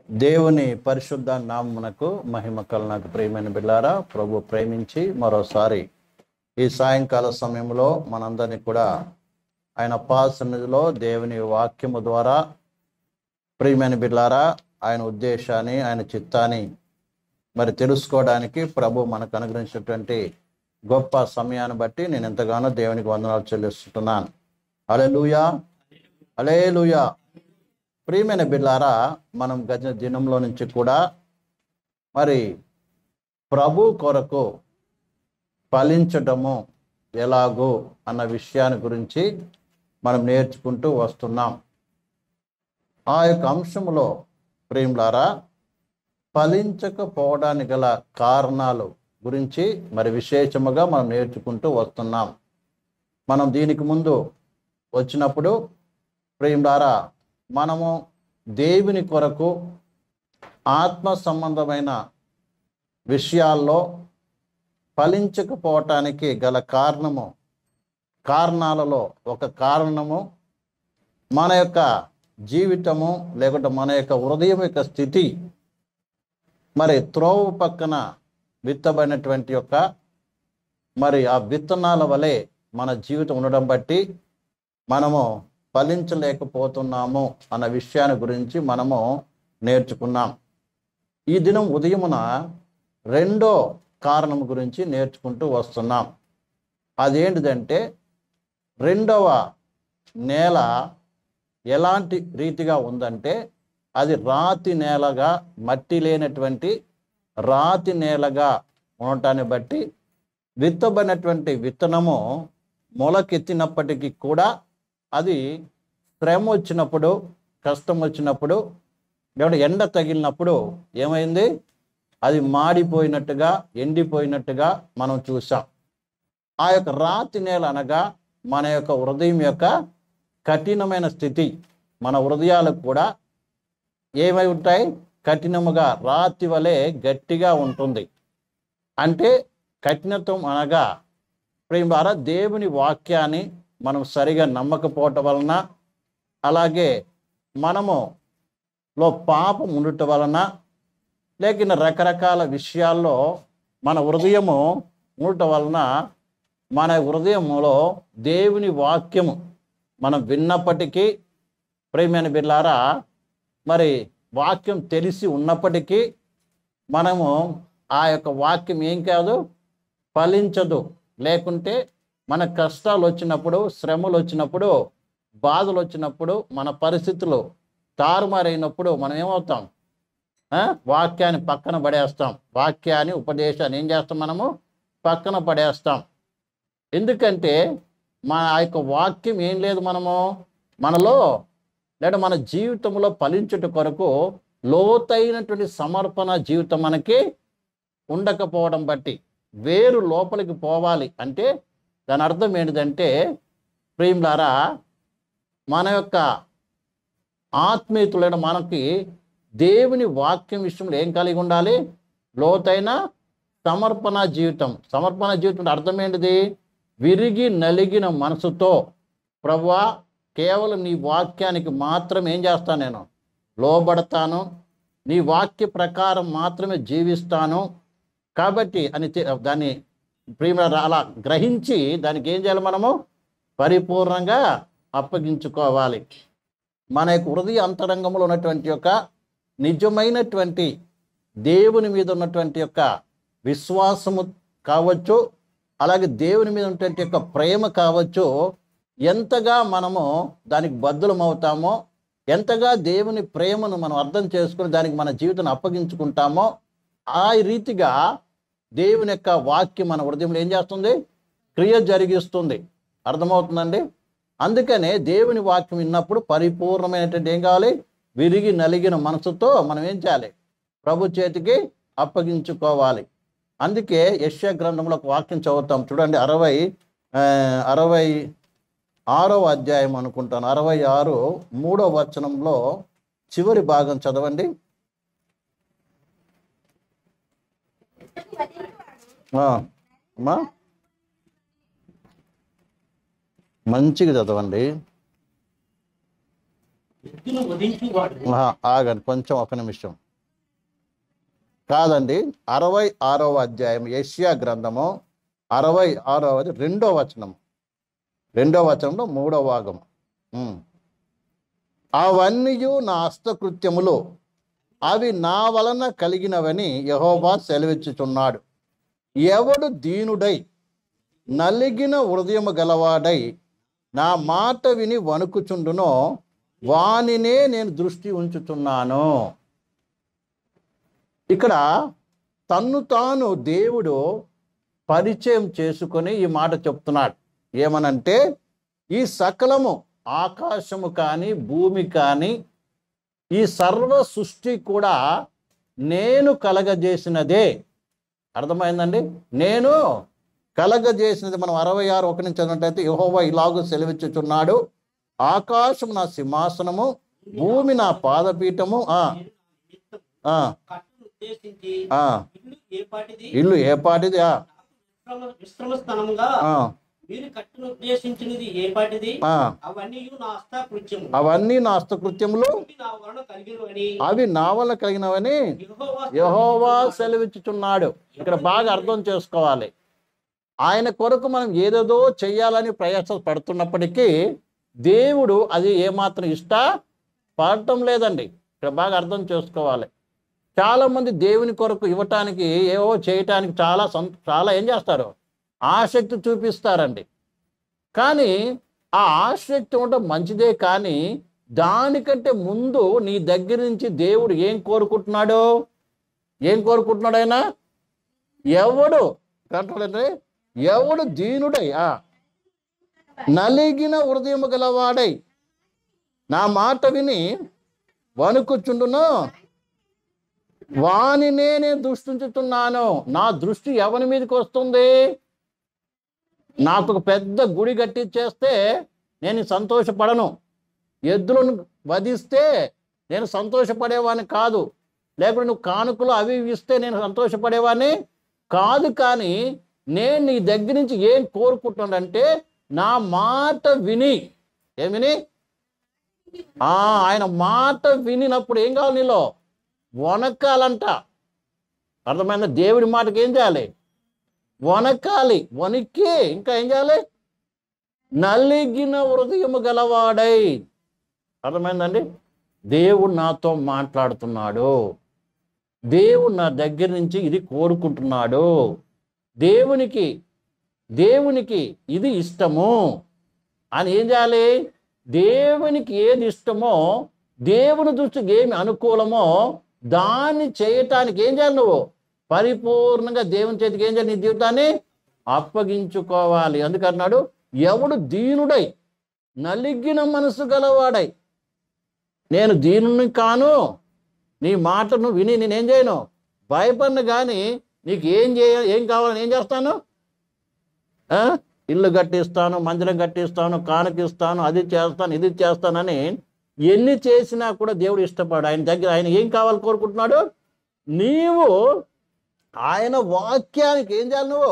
దేవుని పరిశుద్ధ నామమునకు మహిమ కలనకు ప్రియమైన బిళ్ళారా ప్రభు ప్రేమించి మరోసారి ఈ సాయంకాల సమయంలో మనందరినీ కూడా ఆయన పాసన్నిధిలో దేవుని వాక్యము ద్వారా ప్రియమైన బిడ్లారా ఆయన ఉద్దేశాన్ని ఆయన చిత్తాన్ని మరి తెలుసుకోవడానికి ప్రభు మనకు అనుగ్రహించినటువంటి గొప్ప సమయాన్ని బట్టి నేను ఎంతగానో దేవునికి వందనాలు చెల్లిస్తున్నాను అలెలుయా అలేలుయా ప్రియమైన బిడ్లారా మనం గత దినంలో నుంచి కూడా మరి ప్రభు కొరకు ఫలించటము ఎలాగో అన్న విషయాన్ని గురించి మనం నేర్చుకుంటూ వస్తున్నాం ఆ యొక్క అంశంలో ప్రేములారా ఫలించకపోవడానికి గల కారణాలు గురించి మరి విశేషముగా మనం నేర్చుకుంటూ వస్తున్నాం మనం దీనికి ముందు వచ్చినప్పుడు ప్రేములారా మనము దేవుని కొరకు ఆత్మ సంబంధమైన విషయాల్లో ఫలించకపోవటానికి గల కారణము కారణాలలో ఒక కారణము మన యొక్క జీవితము లేకుంటే మన యొక్క హృదయం యొక్క స్థితి మరి త్రోవ పక్కన విత్తబడినటువంటి యొక్క మరి ఆ విత్తనాల వలె మన జీవితం ఉండడం బట్టి మనము ఫలించలేకపోతున్నాము అన్న విషయాన్ని గురించి మనము నేర్చుకున్నాం ఈ దినం ఉదయమున రెండో కారణం గురించి నేర్చుకుంటూ వస్తున్నాం అదేంటిదంటే రెండవ నేల ఎలాంటి రీతిగా ఉందంటే అది రాతి నేలగా మట్టి లేనటువంటి రాతి నేలగా ఉండటాన్ని బట్టి విత్తబడినటువంటి విత్తనము మొలకెత్తినప్పటికీ కూడా అది శ్రమ వచ్చినప్పుడు కష్టం వచ్చినప్పుడు లేకుంటే ఎండ తగిలినప్పుడు ఏమైంది అది మాడిపోయినట్టుగా ఎండిపోయినట్టుగా మనం చూసాం ఆ యొక్క రాతి నేల అనగా మన యొక్క హృదయం యొక్క కఠినమైన స్థితి మన హృదయాలకు కూడా ఏమై ఉంటాయి కఠినముగా రాతి వలె గట్టిగా ఉంటుంది అంటే కఠినత్వం అనగా ప్రేమ ద్వారా దేవుని వాక్యాన్ని మనం సరిగా నమ్మకపోవటం వలన అలాగే మనము లో పాపం ఉండటం వలన లేకిన రకరకాల విషయాల్లో మన హృదయము ఉండటం వలన మన హృదయములో దేవుని వాక్యము మనం విన్నప్పటికీ ప్రేమైన బిడ్లారా మరి వాక్యం తెలిసి ఉన్నప్పటికీ మనము ఆ యొక్క వాక్యం ఏం కాదు ఫలించదు లేకుంటే మన కష్టాలు వచ్చినప్పుడు శ్రమలు వచ్చినప్పుడు బాధలు వచ్చినప్పుడు మన పరిస్థితులు తారుమారైనప్పుడు మనం ఏమవుతాం ఆ? వాక్యాన్ని పక్కన పడేస్తాం వాక్యాన్ని ఉపదేశాన్ని ఏం చేస్తాం మనము పక్కన పడేస్తాం ఎందుకంటే మన ఆ యొక్క వాక్యం ఏం లేదు మనము మనలో లేదా మన జీవితంలో ఫలించుట కొరకు లోతైనటువంటి సమర్పణ జీవితం మనకి ఉండకపోవడం బట్టి వేరు లోపలికి పోవాలి అంటే దాని అర్థం ఏంటిదంటే ప్రియులారా మన యొక్క ఆత్మీయతులైన మనకి దేవుని వాక్యం విషయంలో ఏం కలిగి ఉండాలి లోతైన సమర్పణ జీవితం సమర్పణ జీవితం అంటే అర్థం ఏంటిది విరిగి నలిగిన మనసుతో ప్రభువా కేవలం నీ వాక్యానికి మాత్రం ఏం చేస్తాను నేను లోబడతాను నీ వాక్య ప్రకారం మాత్రమే జీవిస్తాను కాబట్టి అని తె- దాన్ని ప్రేమ అలా గ్రహించి దానికి ఏం చేయాలి మనము పరిపూర్ణంగా అప్పగించుకోవాలి మన యొక్క హృదయ అంతరంగంలో ఉన్నటువంటి యొక్క నిజమైనటువంటి దేవుని మీద ఉన్నటువంటి యొక్క విశ్వాసము కావచ్చు అలాగే దేవుని మీద ఉన్నటువంటి యొక్క ప్రేమ కావచ్చు ఎంతగా మనము దానికి బద్దులమవుతామో ఎంతగా దేవుని ప్రేమను మనం అర్థం చేసుకుని దానికి మన జీవితాన్ని అప్పగించుకుంటామో ఆ రీతిగా దేవుని యొక్క వాక్యం మన హృదయంలో ఏం చేస్తుంది క్రియ జరిగిస్తుంది అర్థమవుతుందండి అందుకనే దేవుని వాక్యం విన్నప్పుడు పరిపూర్ణమైనటువంటి ఏం కావాలి విరిగి నలిగిన మనసుతో మనం ఏం చేయాలి ప్రభు చేతికి అప్పగించుకోవాలి అందుకే యశ్య గ్రంథంలో ఒక వాక్యం చదువుతాం చూడండి అరవై ఆ, అరవై ఆరో అధ్యాయం అనుకుంటాను అరవై ఆరు మూడో వచనంలో చివరి భాగం చదవండి ఆ, అమ్మా మంచిగా చదవండి ఎత్తును వధించువాడు ఆహా, ఆగండి కొంచెం ఒక నిమిషం కాదండి అరవై ఆరవ అధ్యాయం ఏషియా గ్రంథము అరవై ఆరవది రెండో వచనం రెండో వచనంలో మూడో భాగం ఉమ్. అవన్నీ నా హస్తకృత్యములు అవి నా వలన కలిగినవని యహోవా సెలవిచ్చుచున్నాడు ఎవడు దీనుడై నలిగిన హృదయము గలవాడై నా మాట విని వణుకుచుండునో వానినే నేను దృష్టి ఉంచుతున్నాను ఇక్కడ తన్ను తాను దేవుడు పరిచయం చేసుకొని ఈ మాట చెప్తున్నాడు ఏమనంటే ఈ సకలము ఆకాశము కానీ భూమి కానీ ఈ సర్వ సృష్టి కూడా నేను కలగజేసినదే అర్థమైందండి నేను కలగజేసినది మనం అరవై ఆరు ఒక నుంచి చదివినట్టయితే యహోవా ఇలాగూ సెలవిచ్చుచున్నాడు ఆకాశం నా సింహాసనము భూమి నా పాదపీఠము ఆ నిమిత్తం ఆ కట్టును ఉద్దేశించి ఆ ఇల్లు ఏ పాటిది ఇల్లు ఏ పాటిది ఆ విశ్రమ విశ్రమ స్థలముగా ఆ, మీరు కట్టును ఉద్దేశించినది ఏ పాటిది ఆ. అవన్నీ నా హస్తాకృత్యము అవన్నీ నా హస్తకృత్యములు ఇవి నా వలన కలిగినవని అవి నా వల్ల కలిగినవని యెహోవా యహోవా సెలవిచ్చుచున్నాడు ఇక్కడ బాగా అర్థం చేసుకోవాలి ఆయన కొరకు మనం ఏదేదో చెయ్యాలని ప్రయాస పడుతున్నప్పటికీ దేవుడు అది ఏమాత్రం ఇష్ట పడటం లేదండి ఇక్కడ బాగా అర్థం చేసుకోవాలి చాలామంది దేవుని కొరకు ఇవ్వటానికి ఏవో చేయటానికి చాలా సం చాలా ఏం చేస్తారు ఆసక్తి చూపిస్తారండి కానీ ఆ ఆసక్తి ఉండటం మంచిదే కానీ దానికంటే ముందు నీ దగ్గర నుంచి దేవుడు ఏం కోరుకుంటున్నాడు ఏం కోరుకుంటున్నాడు ఆయన ఎవడు కంటాడంటే ఎవడు దీనుడై ఆ, నలిగిన హృదయము గలవాడై నా మాట విని వణుకుచుండును వానినే నేను దృష్టించుతున్నాను నా దృష్టి ఎవరి మీదకి వస్తుంది నాకు ఒక పెద్ద గుడి కట్టించేస్తే నేను సంతోషపడను ఎద్దులను వధిస్తే నేను సంతోషపడేవాడిని కాదు లేకుంటే నువ్వు కానుకలు అవి ఇవి ఇస్తే నేను సంతోషపడేవాడిని కాదు కానీ నేను నీ దగ్గర నుంచి ఏం కోరుకుంటున్నానంటే నా మాట విని ఏం విని ఆ, ఆయన మాట వినినప్పుడు ఏం కావాలి నీలో వనకాలంట అర్థమైందా దేవుడి మాటకి ఏం చేయాలి వనకాలి వణికి ఇంకా ఏం చేయాలి నలిగిన హృదయము గలవాడై అర్థమైందండి దేవుడు నాతో మాట్లాడుతున్నాడు దేవుడు నా దగ్గర నుంచి ఇది కోరుకుంటున్నాడు దేవునికి దేవునికి ఇది ఇష్టము అని ఏం చేయాలి దేవునికి ఏది ఇష్టమో దేవుని దృష్టికి ఏమి అనుకూలమో దాన్ని చేయటానికి ఏం చేయాలి నువ్వు పరిపూర్ణంగా దేవుని చేతికి ఏం చేయాలి నీ జీవితాన్ని అప్పగించుకోవాలి అందుకన్నాడు ఎవడు దీనుడై నలిగిన మనసు గలవాడై నేను దీనుని కాను నీ మాటను విని నేనేం చేయను భయపడిన కానీ నీకు ఏం చేయ ఏం కావాలని ఏం చేస్తాను ఆ? ఇల్లు కట్టిస్తాను మందిరం కట్టిస్తాను కానుకిస్తాను అది చేస్తాను ఇది చేస్తానని ఎన్ని చేసినా కూడా దేవుడు ఇష్టపడు ఆయన దగ్గర ఆయన ఏం కావాలి కోరుకుంటున్నాడు నీవు ఆయన వాక్యానికి ఏం చేయాలి నువ్వు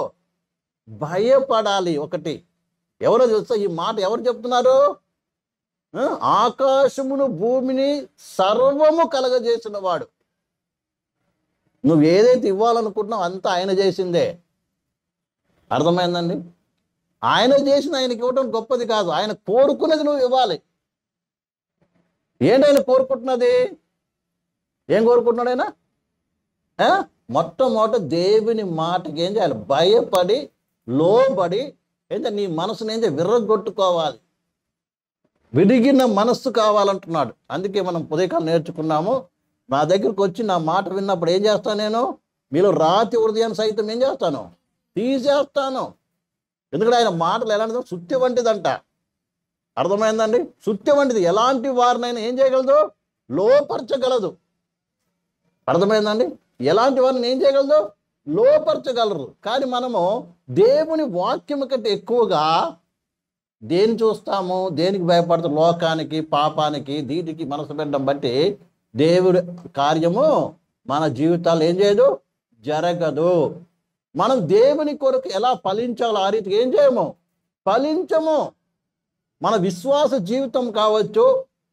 భయపడాలి ఒకటి ఎవరో తెలుసా ఈ మాట ఎవరు చెప్తున్నారు ఆ? ఆకాశమును భూమిని సర్వము కలగజేసిన వాడు నువ్వు ఏదైతే ఇవ్వాలనుకుంటున్నావు అంతా ఆయన చేసిందే అర్థమైందండి ఆయన చేసిన ఆయనకి ఇవ్వడం గొప్పది కాదు ఆయన కోరుకున్నది నువ్వు ఇవ్వాలి ఏంటి ఆయన కోరుకుంటున్నది ఏం కోరుకుంటున్నాడు ఆయన ఆ? మొట్టమొదట దేవుని మాటకి ఏం చేయాలి భయపడి లోబడి ఏంటంటే నీ మనసుని ఏం చేయాలి విర్రగొట్టుకోవాలి విరిగిన మనస్సు కావాలంటున్నాడు అందుకే మనం ఉదయకాలం నేర్చుకున్నాము నా దగ్గరకు వచ్చి నా మాట విన్నప్పుడు ఏం చేస్తాను నేను మీలో రాతి హృదయాన్ని సైతం ఏం చేస్తాను తీసేస్తాను ఎందుకంటే ఆయన మాటలు ఎలాంటిదో సుత్తి వంటిదంట అర్థమైందండి సుత్తి వంటిది ఎలాంటి వారినైనా ఏం చేయగలదు లోపరచగలదు అర్థమైందండి ఎలాంటి వారిని ఏం చేయగలదు లోపరచగలరు కానీ మనము దేవుని వాక్యము కంటే ఎక్కువగా దేని చూస్తాము దేనికి భయపడతాం లోకానికి పాపానికి దీనికి మనసు పెట్టడం బట్టి దేవుడి కార్యము మన జీవితాలు ఏం చేయదు జరగదు మనం దేవుని కొరకు ఎలా ఫలించాలో ఆ రీతికి ఏం చేయము ఫలించము మన విశ్వాస జీవితం కావచ్చు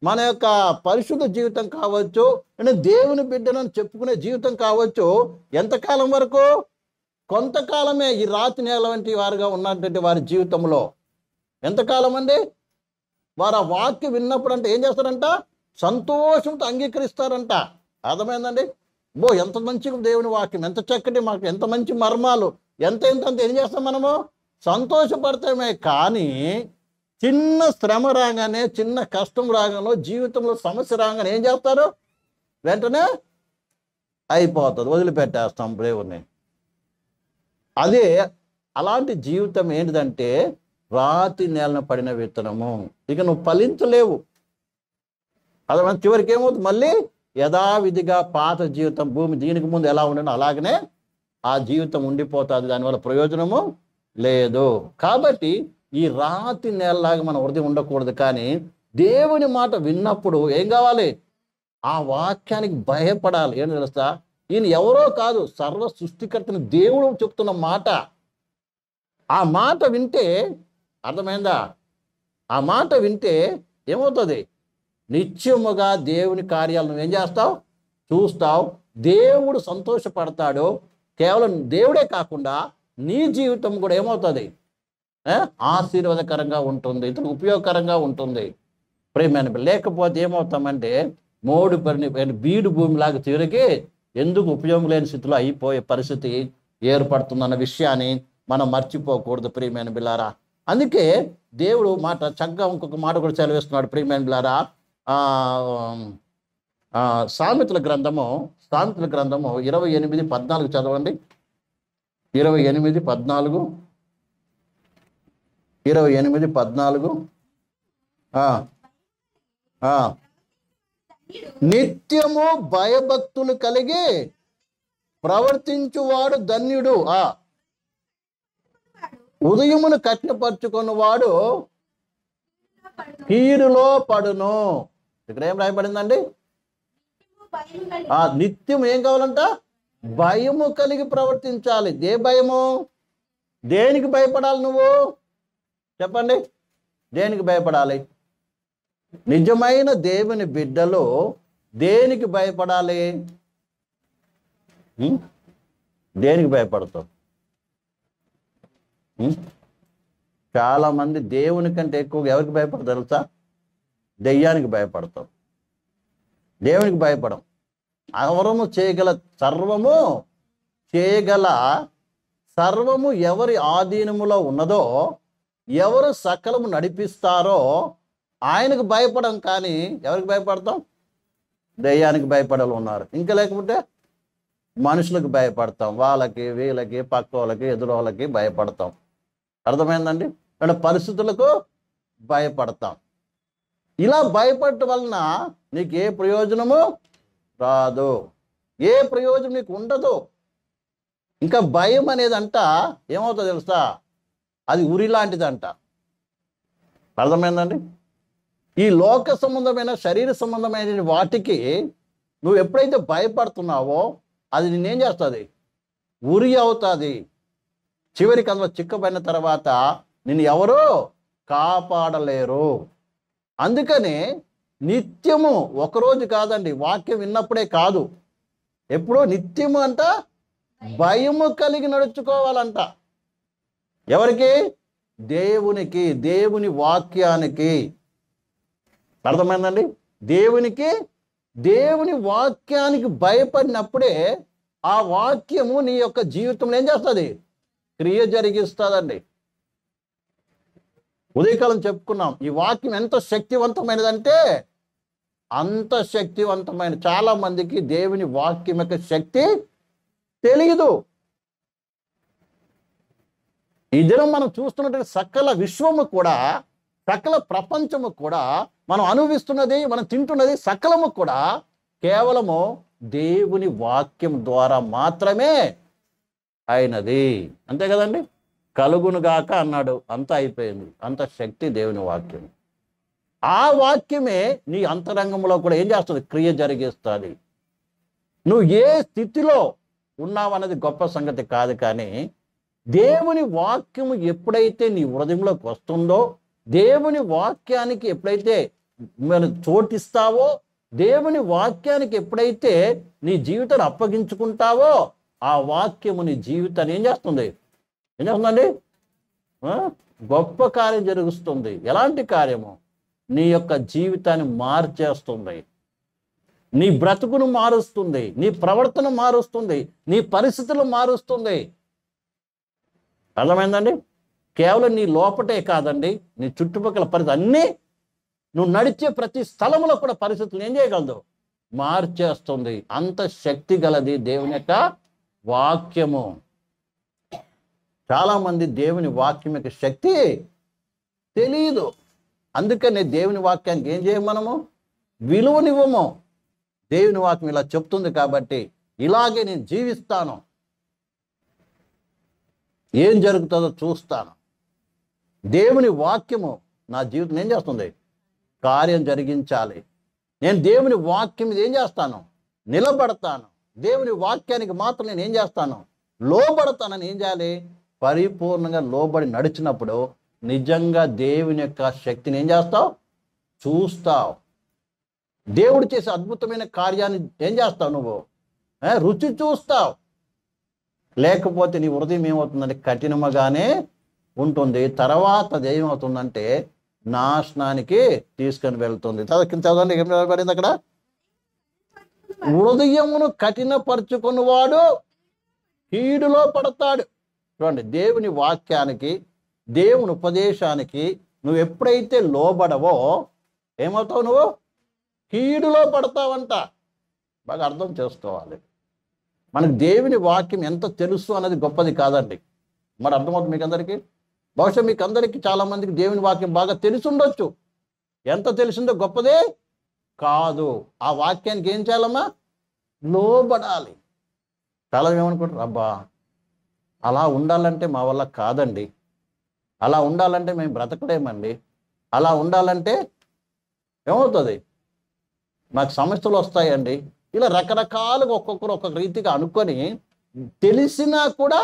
మన యొక్క పరిశుద్ధ జీవితం కావచ్చు అంటే దేవుని బిడ్డలను చెప్పుకునే జీవితం కావచ్చు ఎంతకాలం వరకు కొంతకాలమే ఈ రాతి నేల వంటి వారుగా ఉన్నటువంటి వారి జీవితంలో ఎంతకాలం అండి వారు ఆ వాక్యం విన్నప్పుడు అంటే ఏం చేస్తారంట సంతోషంతో అంగీకరిస్తారంట అర్థమైందండి బో ఎంత మంచి దేవుని వాక్యం ఎంత చక్కటి మాకు ఎంత మంచి మర్మాలు ఎంత ఎంత అంత ఏం చేస్తాం మనము సంతోషపడతామే కానీ చిన్న శ్రమ రాగానే చిన్న కష్టం రాగానే జీవితంలో సమస్య రాగానే ఏం చేస్తారు వెంటనే అయిపోతుంది వదిలిపెట్టేస్తాం దేవుని అదే అలాంటి జీవితం ఏంటిదంటే రాతి నేలన పడిన విత్తనము ఇక నువ్వు ఫలించలేవు అది మన చివరికి ఏమవుతుంది మళ్ళీ యథావిధిగా పాత జీవితం భూమి దీనికి ముందు ఎలా ఉండనో అలాగనే ఆ జీవితం ఉండిపోతుంది దానివల్ల ప్రయోజనము లేదు కాబట్టి ఈ రాతి నేలలాగా మన హృదయం ఉండకూడదు కానీ దేవుని మాట విన్నప్పుడు ఏం కావాలి ఆ వాక్యానికి భయపడాలి ఏం తెలుస్తా ఈయన ఎవరో కాదు సర్వ సృష్టికర్తని దేవుడు చెప్తున్న మాట ఆ మాట వింటే అర్థమైందా ఆ మాట వింటే ఏమవుతుంది నిత్యముగా దేవుని కార్యాలు నువ్వేం చేస్తావు చూస్తావు దేవుడు సంతోషపడతాడు కేవలం దేవుడే కాకుండా నీ జీవితం కూడా ఏమవుతుంది ఏ? ఆశీర్వాదకరంగా ఉంటుంది ఇతను ఉపయోగకరంగా ఉంటుంది ప్రేమైన బిడ్డ. లేకపోతే ఏమవుతామంటే మోడు పని బీడు భూమిలాగా తిరిగి ఎందుకు ఉపయోగం లేని స్థితిలో అయిపోయే పరిస్థితి ఏర్పడుతుందన్న విషయాన్ని మనం మర్చిపోకూడదు ప్రియమైన బిల్లారా అందుకే దేవుడు మాట చక్కగా ఇంకొక మాట కూడా సెలవిస్తున్నాడు ప్రియమైన బిల్లారా ఆ, ఆ, సామెతల గ్రంథము సామెతల గ్రంథము ఇరవై ఎనిమిది పద్నాలుగు చదవండి ఇరవై ఎనిమిది పద్నాలుగు ఇరవై ఎనిమిది పద్నాలుగు ఆ, ఆ. నిత్యము భయభక్తులు కలిగి ప్రవర్తించువాడు ధన్యుడు ఆ ఉదయమును కట్నపరుచుకున్నవాడు కీడులో పడును ఇక్కడ ఏం రాయబడిందండి ఆ నిత్యం ఏం కావాలంట భయము కలిగి ప్రవర్తించాలి దే భయము దేనికి భయపడాలి నువ్వు చెప్పండి దేనికి భయపడాలి నిజమైన దేవుని బిడ్డలు దేనికి భయపడాలి ఉం? దేనికి భయపడతావు ఉం? చాలా మంది దేవుని కంటే ఎక్కువగా ఎవరికి భయపడతారు తెలుసా దెయ్యానికి భయపడతాం దేవునికి భయపడం అవరము చేయగల సర్వము చేయగల సర్వము ఎవరి ఆధీనములో ఉన్నదో ఎవరు సకలము నడిపిస్తారో ఆయనకు భయపడం కానీ ఎవరికి భయపడతాం దయ్యానికి భయపడాలి ఉన్నారు ఇంకా లేకపోతే మనుషులకు భయపడతాం వాళ్ళకి వీళ్ళకి పక్క వాళ్ళకి ఎదురు వాళ్ళకి భయపడతాం అర్థమైందండి అంటే పరిస్థితులకు భయపడతాం ఇలా భయపడటం వలన నీకు ఏ ప్రయోజనము రాదు ఏ ప్రయోజనం నీకు ఉండదు ఇంకా భయం అనేది అంట ఏమవుతుందో తెలుసా అది ఉరి లాంటిదంట అర్థమైందండి ఈ లోక సంబంధమైన శరీర సంబంధమైన వాటికి నువ్వు ఎప్పుడైతే భయపడుతున్నావో అది నిన్నేం చేస్తుంది ఉరి అవుతుంది చివరికి అందులో చిక్కబడిన తర్వాత నిన్ను ఎవరు కాపాడలేరు అందుకని నిత్యము ఒకరోజు కాదండి వాక్యం విన్నప్పుడే కాదు ఎప్పుడో నిత్యము అంట భయము కలిగి నడుచుకోవాలంట ఎవరికి దేవునికి దేవుని వాక్యానికి అర్థమైందండి దేవునికి దేవుని వాక్యానికి భయపడినప్పుడే ఆ వాక్యము నీ యొక్క జీవితంలో ఏం చేస్తుంది క్రియ జరిగిస్తుందండి ఉదయకాలం చెప్పుకున్నాం ఈ వాక్యం ఎంత శక్తివంతమైనదంటే అంత శక్తివంతమైన చాలా మందికి దేవుని వాక్యం యొక్క శక్తి తెలియదు ఈ దినం మనం చూస్తున్నటువంటి సకల విశ్వము కూడా సకల ప్రపంచము కూడా మనం అనుభవిస్తున్నది మనం తింటున్నది సకలము కూడా కేవలము దేవుని వాక్యం ద్వారా మాత్రమే అయినది అంతే కదండి కలుగునుగాక అన్నాడు అంత అయిపోయింది అంత శక్తి దేవుని వాక్యం ఆ వాక్యమే నీ అంతరంగంలో కూడా ఏం చేస్తుంది క్రియ జరిగిస్తుంది నువ్వు ఏ స్థితిలో ఉన్నావన్నది గొప్ప సంగతి కాదు కానీ దేవుని వాక్యము ఎప్పుడైతే నీ హృదయంలోకి వస్తుందో దేవుని వాక్యానికి ఎప్పుడైతే మనం చోటిస్తావో దేవుని వాక్యానికి ఎప్పుడైతే నీ జీవితాన్ని అప్పగించుకుంటావో ఆ వాక్యము నీ జీవితాన్ని ఏం చేస్తుంది ఏం చేస్తుందండి ఆ? గొప్ప కార్యం జరుగుతుంది ఎలాంటి కార్యము నీ యొక్క జీవితాన్ని మార్చేస్తుంది నీ బ్రతుకును మారుస్తుంది నీ ప్రవర్తన మారుస్తుంది నీ పరిస్థితులు మారుస్తుంది అర్థమైందండి కేవలం నీ లోపటే కాదండి నీ చుట్టుపక్కల పరిస్థితి అన్నీ నువ్వు నడిచే ప్రతి స్థలంలో కూడా పరిస్థితులు ఏం చేయగలదు మార్చేస్తుంది అంత శక్తి గలది దేవుని యొక్క వాక్యము చాలామంది దేవుని వాక్యం యొక్క శక్తి తెలియదు అందుకనే దేవుని వాక్యానికి ఏం చేయం మనము విలువనివ్వము దేవుని వాక్యం ఇలా చెప్తుంది కాబట్టి ఇలాగే నేను జీవిస్తాను ఏం జరుగుతుందో చూస్తాను దేవుని వాక్యము నా జీవితం ఏం చేస్తుంది కార్యం జరిగించాలి నేను దేవుని వాక్యం మీద ఏం చేస్తాను నిలబడతాను దేవుని వాక్యానికి మాత్రం నేను ఏం చేస్తాను లోబడతానని ఏం చేయాలి పరిపూర్ణంగా లోబడి నడిచినప్పుడు నిజంగా దేవుని యొక్క శక్తిని ఏం చేస్తావు చూస్తావు దేవుడు చేసే అద్భుతమైన కార్యాన్ని ఏం చేస్తావు నువ్వు ఏ, రుచి చూస్తావు లేకపోతే నీ హృదయం ఏమవుతుందంటే కఠినముగానే ఉంటుంది తర్వాత అది ఏమవుతుందంటే నాశనానికి తీసుకొని వెళ్తుంది చదవ- కింద చదవండి ఏం రాయబడింది అక్కడ హృదయమును కఠినపరుచుకున్నవాడు కీడులో పడతాడు చూడండి దేవుని వాక్యానికి దేవుని ఉపదేశానికి నువ్వు ఎప్పుడైతే లోబడవో ఏమవుతావు నువ్వు కీడులో పడతావంట బాగా అర్థం చేసుకోవాలి మనకు దేవుని వాక్యం ఎంత తెలుసు అన్నది గొప్పది కాదండి మరి అర్థమవుతుంది మీకు అందరికీ బహుశా మీకు అందరికీ చాలా మందికి దేవుని వాక్యం బాగా తెలిసి ఉండొచ్చు ఎంత తెలిసిందో గొప్పదే కాదు ఆ వాక్యానికి ఏం చేయాలమ్మా లోబడాలి చాలా ఏమనుకుంటారు అబ్బా అలా ఉండాలంటే మా వల్ల కాదండి అలా ఉండాలంటే మేము బ్రతకలేమండి అలా ఉండాలంటే ఏమవుతుంది మాకు సమస్యలు వస్తాయండి ఇలా రకరకాలుగా ఒక్కొక్కరు ఒక్కొక్క రీతిగా అనుకొని తెలిసినా కూడా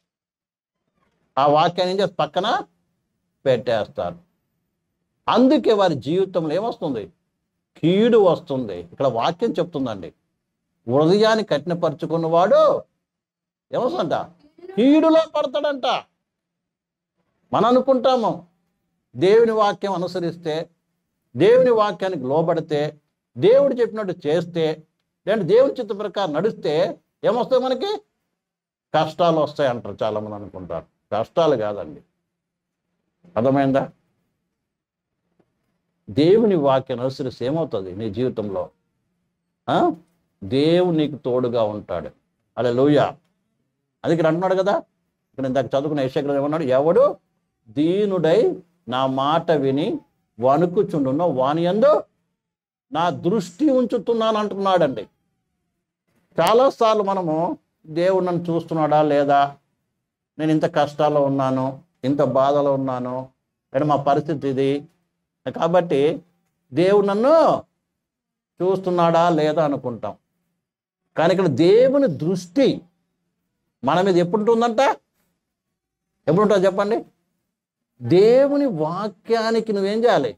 ఆ వాక్యాన్ని ఏం చేసి పక్కన పెట్టేస్తారు అందుకే వారి జీవితంలో ఏమొస్తుంది కీడు వస్తుంది ఇక్కడ వాక్యం చెప్తుందండి హృదయాన్ని కఠినపరుచుకున్నవాడు ఏమొస్తుందంట కీడులో పడతాడంట మనం అనుకుంటాము దేవుని వాక్యం అనుసరిస్తే దేవుని వాక్యానికి లోబడితే దేవుడు చెప్పినట్టు చేస్తే లేదంటే దేవుని చిత్త ప్రకారం నడిస్తే ఏమొస్తాయి మనకి కష్టాలు వస్తాయి అంటారు చాలామంది అనుకుంటారు కష్టాలు కాదండి అర్థమైందా దేవుని వాక్యం అనుసరిస్తే ఏమవుతుంది నీ జీవితంలో ఆ? దేవుడు నీకు తోడుగా ఉంటాడు అలా లోయ అది ఇక్కడ అంటున్నాడు కదా ఇక్కడ ఇందాక చదువుకున్న యశగ్రం ఏమన్నాడు ఎవడు దీనుడై నా మాట విని వణుకుచుండునో వాని యందు నా దృష్టి ఉంచుతున్నాను అంటున్నాడండి చాలాసార్లు మనము దేవుడు నన్ను చూస్తున్నాడా లేదా నేను ఇంత కష్టాల్లో ఉన్నాను ఇంత బాధలో ఉన్నాను లేదా మా పరిస్థితి ఇది కాబట్టి దేవుడు నన్ను చూస్తున్నాడా లేదా అనుకుంటాం కానీ ఇక్కడ దేవుని దృష్టి మన మీద ఎప్పుడు ఉంటుందంట ఎప్పుడు ఉంటుంది చెప్పండి దేవుని వాక్యానికి నువ్వేం చేయాలి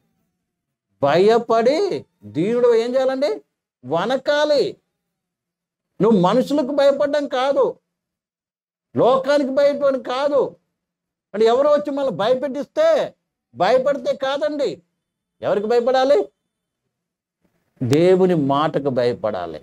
భయపడి దీనుడు ఏం చేయాలండి వనకాలి నువ్వు మనుషులకు భయపడడం కాదు లోకానికి భయపడడం కాదు అంటే ఎవరో వచ్చి మళ్ళీ భయపెట్టిస్తే భయపడితే కాదండి ఎవరికి భయపడాలి దేవుని మాటకు భయపడాలి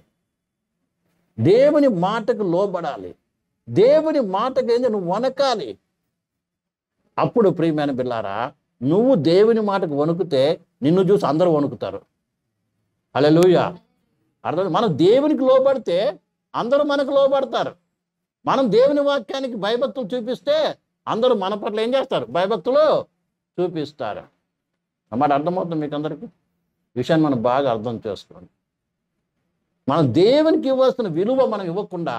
దేవుని మాటకు లోబడాలి దేవుని మాటకు ఏంది నువ్వు వనకాలి అప్పుడు ప్రియమైన బిల్లారా నువ్వు దేవుని మాటకు వణుకుతే నిన్ను చూసి అందరూ వణుకుతారు హల్లెలూయా అర్థం మనం దేవునికి లోబడితే అందరూ మనకు లోబడతారు మనం దేవుని వాక్యానికి భయభక్తులు చూపిస్తే అందరూ మన పట్ల ఏం చేస్తారు భయభక్తులు చూపిస్తారు అన్నమాట అర్థమవుతుంది మీకు అందరికీ విషయాన్ని మనం బాగా అర్థం చేసుకోండి మనం దేవునికి ఇవ్వాల్సిన విలువ మనం ఇవ్వకుండా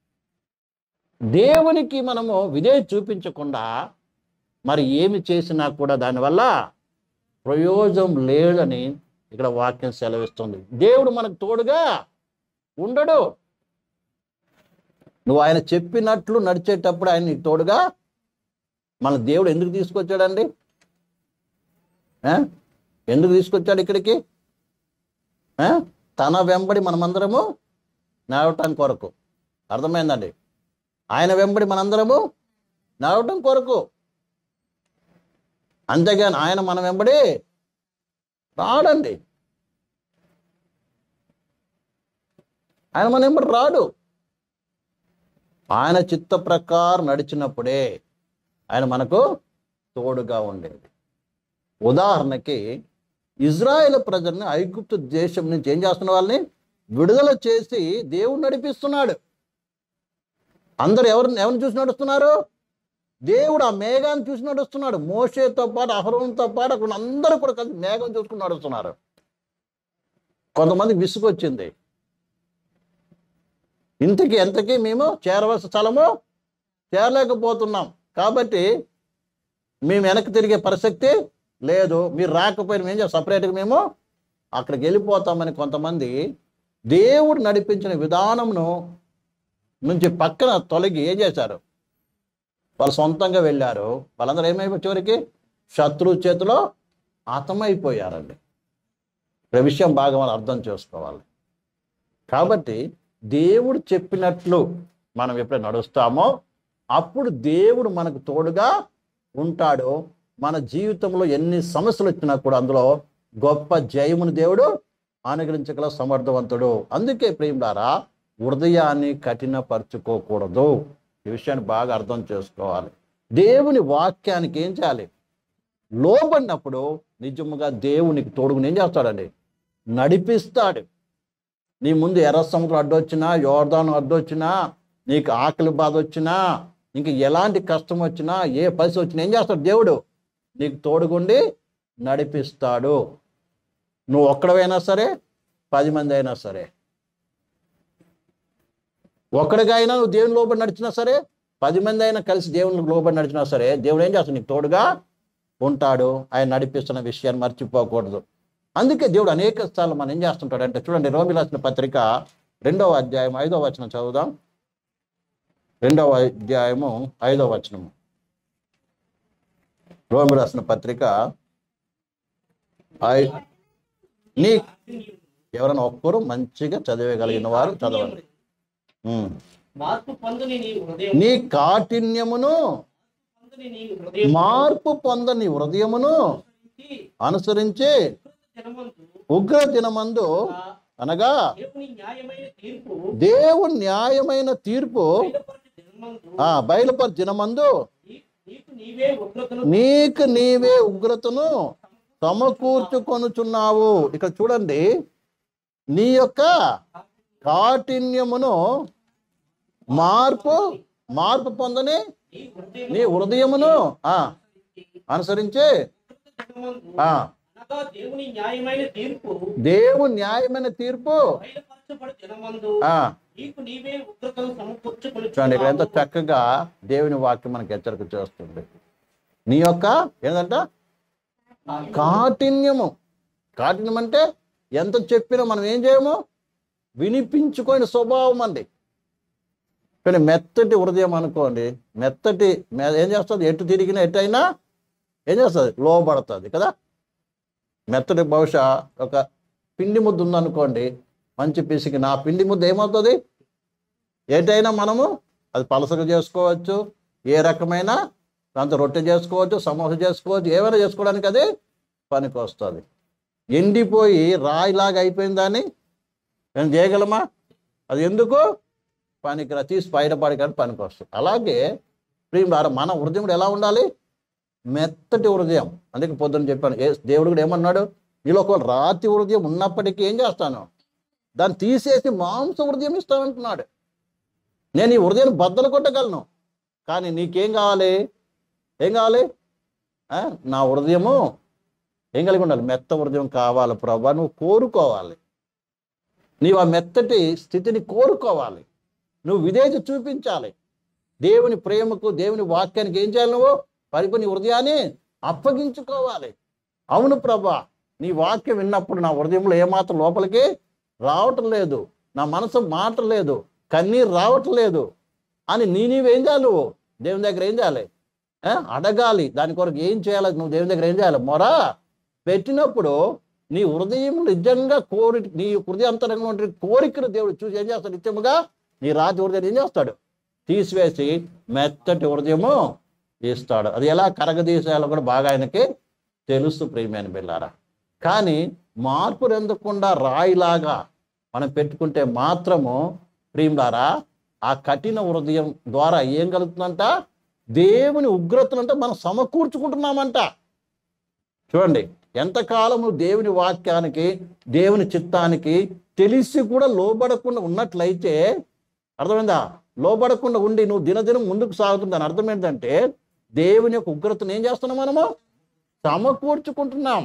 దేవునికి మనము విధేయ చూపించకుండా మరి ఏమి చేసినా కూడా దానివల్ల ప్రయోజనం లేదని ఇక్కడ వాక్యం సెలవిస్తుంది దేవుడు మనకు తోడుగా ఉండడు నువ్వు ఆయన చెప్పినట్లు నడిచేటప్పుడు ఆయన నీకు తోడుగా మన దేవుడు ఎందుకు తీసుకొచ్చాడండి ఆ? ఎందుకు తీసుకొచ్చాడు ఇక్కడికి ఆ? తన వెంబడి మనమందరము నడవటం కొరకు అర్థమైందండి ఆయన వెంబడి మనందరము నడవటం కొరకు అంతేగాని ఆయన మన వెంబడి రాడండి ఆయన మన వెంబడి రాడు ఆయన చిత్త ప్రకారం నడిచినప్పుడే ఆయన మనకు తోడుగా ఉండేది ఉదాహరణకి ఇజ్రాయేల్ ప్రజల్ని ఐగుప్తు దేశం నుంచి ఏం చేస్తున్న వాళ్ళని విడుదల చేసి దేవుడు నడిపిస్తున్నాడు అందరు ఎవరిని ఎవరిని చూసి నడుస్తున్నారు దేవుడు ఆ మేఘాన్ని చూసి నడుస్తున్నాడు మోషేతో పాటు అహరోన్తో పాటు అక్కడ ఉన్న అందరూ కూడా కలిసి మేఘం చూసుకుని నడుస్తున్నారు కొంతమంది విసుగొచ్చింది ఇంతకి ఎంతకి మేము చేరవలసిన స్థలము చేరలేకపోతున్నాం కాబట్టి మేము వెనక్కి తిరిగే ప్రసక్తి లేదు మీరు రాకపోయినా మేము చేస్తాం సపరేట్గా మేము అక్కడికి వెళ్ళిపోతామని కొంతమంది దేవుడు నడిపించిన విధానంను నుంచి పక్కన తొలగి ఏం చేశారు వాళ్ళు సొంతంగా వెళ్ళారు వాళ్ళందరూ ఏమైపోయి చివరికి శత్రువు చేతిలో హతమైపోయారండి ఈ విషయం బాగా మనం అర్థం చేసుకోవాలి కాబట్టి దేవుడు చెప్పినట్లు మనం ఎప్పుడైతే నడుస్తామో అప్పుడు దేవుడు మనకు తోడుగా ఉంటాడు మన జీవితంలో ఎన్ని సమస్యలు వచ్చినా కూడా అందులో గొప్ప జయమును దేవుడు అనుగ్రహించగల సమర్థవంతుడు అందుకే ప్రేమిడారా హృదయాన్ని కఠినపరచుకోకూడదు ఈ విషయాన్ని బాగా అర్థం చేసుకోవాలి దేవుని వాక్యానికి ఏం చేయాలి లోబడినప్పుడు నిజముగా దేవునికి తోడుగుని ఏం చేస్తాడండి నడిపిస్తాడు నీ ముందు ఎర్ర సముద్రం అడ్డొచ్చినా యోర్దాను అడ్డొచ్చినా నీకు ఆకలి బాధ వచ్చినా ఇంక ఎలాంటి కష్టం వచ్చినా ఏ పరిస్థితి వచ్చినా ఏం చేస్తాడు దేవుడు నీకు తోడుగుండి నడిపిస్తాడు నువ్వు ఒక్కడవైనా సరే పది మంది అయినా సరే ఒక్కడిగా అయినా నువ్వు దేవుని లోబడి నడిచినా సరే పది మంది అయినా కలిసి దేవుని లోబడి నడిచినా సరే దేవుడు ఏం చేస్తాడు నీకు తోడుగా ఉంటాడు ఆయన నడిపిస్తున్న విషయాన్ని మర్చిపోకూడదు అందుకే దేవుడు అనేక సార్లు మనం ఏం చేస్తుంటాడు అంటే చూడండి రోమి రాసిన పత్రిక రెండవ అధ్యాయం ఐదవ వచనం చదువుదాం రెండవ అధ్యాయము ఐదవ వచనము రోమి రాసిన పత్రిక ఐ- నీ ఎవరైనా ఒక్కరు మంచిగా చదివేయగలిగిన వారు చదవండి ఉమ్. మార్పు పొందని నీ హృదయం నీ కాఠిన్యమును పొందని నీ హృదయం మార్పు పొందని హృదయమును అనుసరించి జనమందు ఉగ్ర దినమందు అనగా దేవుని న్యాయమైన తీర్పు దేవుని న్యాయమైన తీర్పు బయలుపరచు జనమందు ఆ బయలుపరి దినమందు నీ- నీకు నీవే ఉగ్రతను నీకు నీవే ఉగ్రతను సమకూర్చుకొనుచున్నావు ఇక్కడ చూడండి నీ యొక్క కాఠిన్యమును మార్పు మార్పు పొందని నీ హృదయం నీ హృదయమును ఆ అనుసరించి జనమందు ఆ అనగా దేవుని న్యాయమైన తీర్పు దేవుని న్యాయమైన తీర్పు బయలుపరచబడు జనమందు ఆ నీకు నీవే ఉగ్రతను సమకూర్చుకొని చూడండి ఇక్కడ ఎంత చక్కగా దేవుని వాక్యం మనకి హెచ్చరిక చేస్తుంది నీ యొక్క ఏంటంట కాఠిన్యము కాఠిన్యం అంటే ఎంత చెప్పినా మనం ఏం చేయము వినిపించుకోని స్వభావం అండి కానీ మెత్తటి హృదయం అనుకోండి మెత్తటి మె- ఏం చేస్తుంది ఎటు తిరిగినా ఎటు అయినా ఏం చేస్తుంది లోబడుతుంది కదా మెత్తటి బహుశా ఒక పిండి ముద్ద ఉందనుకోండి మంచి పిసికి నా పిండి ముద్ద ఏమవుతుంది ఏటైనా మనము అది పలసగా చేసుకోవచ్చు ఏ రకమైన దాంతో రొట్టె చేసుకోవచ్చు సమోసా చేసుకోవచ్చు ఏమైనా చేసుకోవడానికి అది పనికి వస్తుంది ఎండిపోయి రాయిలాగా అయిపోయిన దాన్ని మేము చేయగలమా అది ఎందుకు పనికిరా తీసి బయటపడి కానీ పనికి వస్తుంది అలాగే ప్రియులారా మన హృదయం కూడా ఎలా ఉండాలి మెత్తటి హృదయం అందుకే పొద్దున్న చెప్పాను ఏ దేవుడు కూడా ఏమన్నాడు నీలో ఒక రాతి హృదయం ఉన్నప్పటికీ ఏం చేస్తాను దాన్ని తీసేసి మాంస హృదయం ఇస్తానంటున్నాడు నేను ఈ హృదయాన్ని బద్దలు కొట్టగలను కానీ నీకేం కావాలి ఏం కావాలి ఆ? నా హృదయము ఏం కలిగి ఉండాలి మెత్త హృదయం కావాలి ప్రభా నువ్వు కోరుకోవాలి నీవు ఆ మెత్తటి స్థితిని కోరుకోవాలి నువ్వు విధేయత చూపించాలి దేవుని ప్రేమకు దేవుని వాక్యానికి ఏం చేయాలి నువ్వు పరిపూర్ణ హృదయాన్ని అప్పగించుకోవాలి అవును ప్రభా నీ వాక్యం విన్నప్పుడు నా హృదయంలో ఏమాత్రం లోపలికి రావటం లేదు నా మనసు మాటలేదు కన్నీరు రావటం లేదు అని నీ నీవేం చేయాలి నువ్వు దేవుని దగ్గర ఏం చేయాలి ఆ? అడగాలి దాని కొరకు ఏం చేయాలి నువ్వు దేవుని దగ్గర ఏం చేయాలి మొరా పెట్టినప్పుడు నీ హృదయం నిజంగా కోరి నీ హృదయాంతరంగా ఉండే కోరికను దేవుడు చూసి ఏం చేస్తాడు నిత్యముగా నీ రాతి హృదయం ఏం చేస్తాడు తీసివేసి మెత్తటి హృదయము ఇస్తాడు అది ఎలా కరగదీసేయాలో కూడా బాగా ఆయనకి తెలుసు ప్రియమైన బిల్లారా కానీ మార్పు చెందకుండా రాయిలాగా మనం పెట్టుకుంటే మాత్రము ప్రియులారా ఆ కఠిన హృదయం ద్వారా ఏం కలుగుతుందంట దేవుని ఉగ్రతనంట మనం సమకూర్చుకుంటున్నామంట చూడండి ఎంతకాలం నువ్వు దేవుని వాక్యానికి దేవుని చిత్తానికి తెలిసి కూడా లోబడకుండా ఉన్నట్లయితే అర్థమైందా లోబడకుండా ఉండి నువ్వు దినదినం ముందుకు సాగుతుందని అర్థం ఏంటంటే దేవుని యొక్క ఉగ్రతను ఏం చేస్తున్నాం మనము సమకూర్చుకుంటున్నాం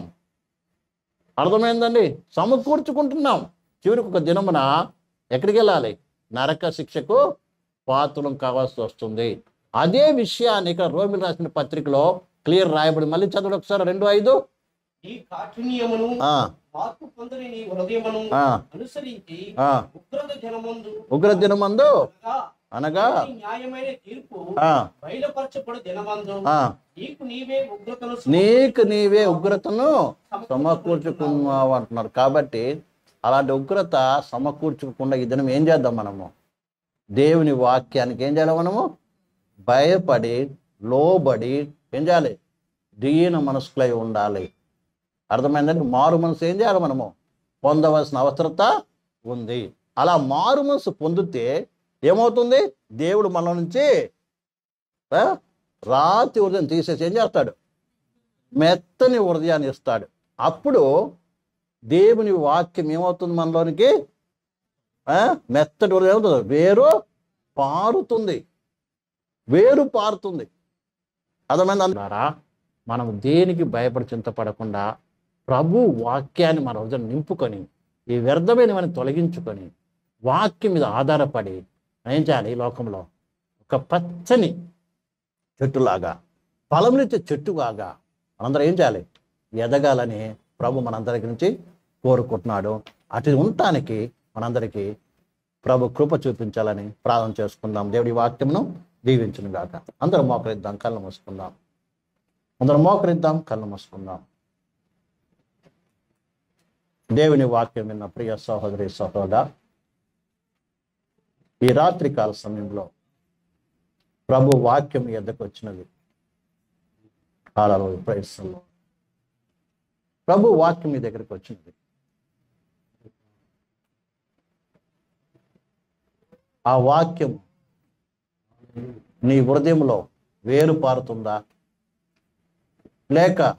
అర్థమైందండి సమకూర్చుకుంటున్నాం చివరికి ఒక దినమున ఎక్కడికి వెళ్ళాలి నరక శిక్షకు పాత్రం కావాల్సి వస్తుంది అదే విషయాన్ని ఇక్కడ రోమిల్ రాసిన పత్రికలో క్లియర్ రాయబడి మళ్ళీ చదవండి ఒకసారి రెండు ఐదు ఈ కాఠిన్యమును ఆ, మార్పు పొందని నీ హృదయమును ఆ, అనుసరించి ఆ. ఉగ్రత జనమందు ఉగ్ర దినమందు అనగా అనగా నీ న్యాయమైన తీర్పు ఆ, బయలుపరచబడు దినమందు ఆ, నీకు నీవే ఉగ్రతను నీకు నీవే ఉగ్రతను సమకూర్చుకున్నావు అంటున్నారు కాబట్టి అలాంటి ఉగ్రత సమకూర్చుకోకుండా ఈ దినం ఏం చేద్దాం మనము దేవుని వాక్యానికి ఏం చేయాలి మనము భయపడి లోబడి ఏం చేయాలి దీన మనసులై ఉండాలి అర్థమైందండి మారు మనసు ఏం చేయాలి మనము పొందవలసిన అవసరత ఉంది అలా మారు మనసు పొందితే ఏమవుతుంది దేవుడు మన నుంచి ఆ, రాతి హృదయం తీసేసి ఏం చేస్తాడు మెత్తని హృదయాన్ని ఇస్తాడు అప్పుడు దేవుని వాక్యం ఏమవుతుంది మనలోనికి ఆ, మెత్తటి హృదయం ఏమవుతుంది వేరు పారుతుంది వేరు పారుతుంది అర్థమైందా మనం దేనికి భయపడి చింతపడకుండా ప్రభు వాక్యాన్ని మన హృదయం నింపుకొని ఈ వ్యర్థమైనవని తొలగించుకొని వాక్యం మీద ఆధారపడి ఏం చేయాలి ఈ లోకంలో ఒక పచ్చని చెట్టులాగా ఫలమునిచ్చే చెట్టులాగా మనందరం ఏం చేయాలి ఎదగాలని ప్రభు మనందరి నుంచి కోరుకుంటున్నాడు అటు ఉండటానికి మనందరికీ ప్రభు కృప చూపించాలని ప్రార్థన చేసుకుందాం దేవుడి వాక్యమును దీవించును గాక అందరం మోకరిద్దాం కళ్ళు మూసుకుందాం అందరం మోకరిద్దాం కళ్ళు మూసుకుందాం దేవుని వాక్యం విన్న ప్రియ సహోదరి సహోదర ఈ రాత్రి కాల సమయంలో ప్రభు వాక్యం మీ ఎద్దకు వచ్చినది కాలలో ప్రయత్నంలో ప్రభు వాక్యం మీ దగ్గరికి వచ్చినది ఆ వాక్యం నీ హృదయంలో వేరు పారుతుందా లేక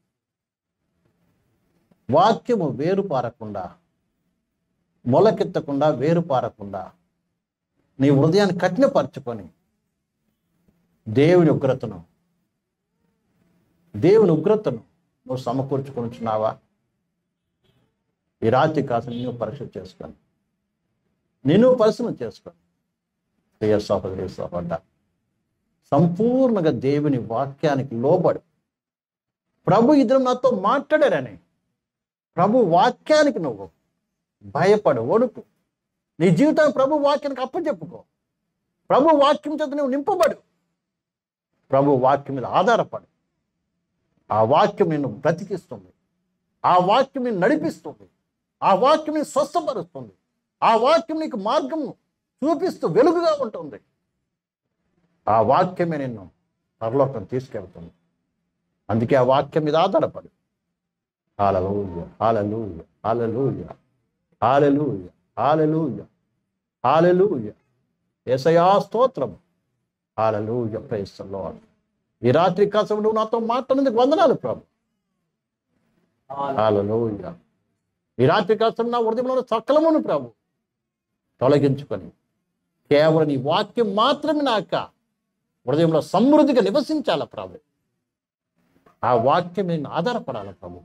వాక్యము వేరు పారకుండా మొలకెత్తకుండా వేరు పారకుండా నీ హృదయాన్ని కఠినపరచుకొని దేవుని ఉగ్రతను దేవుని ఉగ్రతను నువ్వు సమకూర్చుకుంటున్నావా ఈ రాత్రి కాసం నువ్వు పరీక్ష చేసుకొని నేను పరిశీలన చేసుకొని ప్రియ సహోదరి సహోదర సంపూర్ణంగా దేవుని వాక్యానికి లోబడు ప్రభు ఇద్దరు నాతో మాట్లాడారని ప్రభు వాక్యానికి నువ్వు భయపడు వణుకు నీ జీవితాన్ని ప్రభు వాక్యానికి అప్పచెప్పుకో ప్రభు వాక్యం చేత నువ్వు నింపబడు ప్రభు వాక్యం మీద ఆధారపడు ఆ వాక్యం నిన్ను బ్రతికిస్తుంది ఆ వాక్యం నిన్ను నడిపిస్తుంది ఆ వాక్యం నిన్ను స్వస్థపరుస్తుంది ఆ వాక్యం నీకు మార్గం చూపిస్తూ వెలుగుగా ఉంటుంది ఆ వాక్యమే నిన్ను పరలోకం తీసుకెళ్తుంది అందుకే ఆ వాక్యం మీద ఆధారపడు హాలూయ హాలూయ హాలూయ హాలూయ హాలూయ హాలూయ ఏసయా స్తోత్రం హాలూయ ప్రైస్తలో ఈ రాత్రి కాసం నువ్వు నాతో మాట్లాడినందుకు వందనాలు ప్రభు హాలూయ ఈ రాత్రి కాసం నా హృదయంలో ఉన్న సకలమును ప్రభు తొలగించుకొని కేవలం నీ వాక్యం మాత్రమే నాక హృదయంలో సమృద్ధిగా నివసించాల ప్రభు ఆ వాక్యం నేను ఆధారపడాలి ప్రభు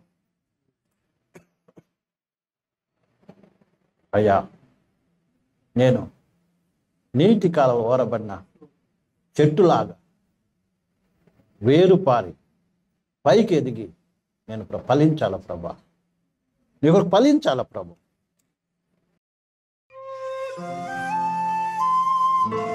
అయ్యా నేను నీటి కాలం ఓరబడిన చెట్టులాగా వేరుపారి పైకి ఎదిగి నేను ప్ర- ఫలించాల ప్రభా నీకు ఫలించాల ప్రభు